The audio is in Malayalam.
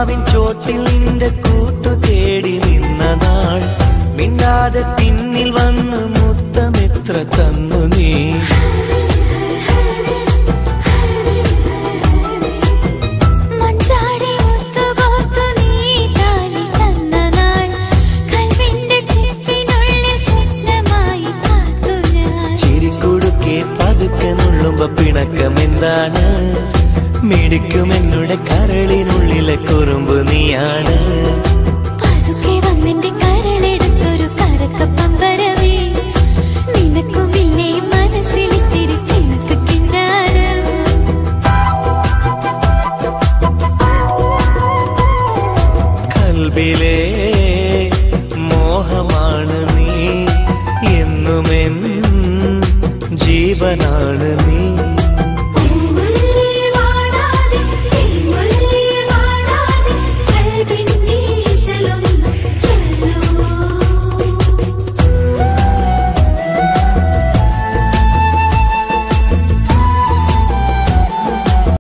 മാവിൻ ചോട്ടിൽ നിന്റെ കൂട്ടു തേടി നിന്ന നാൾ മിണ്ടാതെ പിന്നിൽ വന്ന് മുത്തമെത്ര തന്നു നീ മഞ്ചാടി മുത്തുകോർത്തു നീ താലി തന്ന നാൾ കൽവിന്റെ ചിപ്പിനുള്ളിൽ സ്വപ്നമായി കാത്തു ഞാൻ ചിരിക്കുടുക്കെ പതുക്കെ നുള്ളുമ്പോ പിണക്കം എന്താണ് മിടിക്കും എന്നുടെ കരളിനുള്ളിലെ കുറുമ്പ് നീയാണ് പതുക്കെ വന്നെന്റെ കരളെടുത്തൊരു കരക്കപ്പ്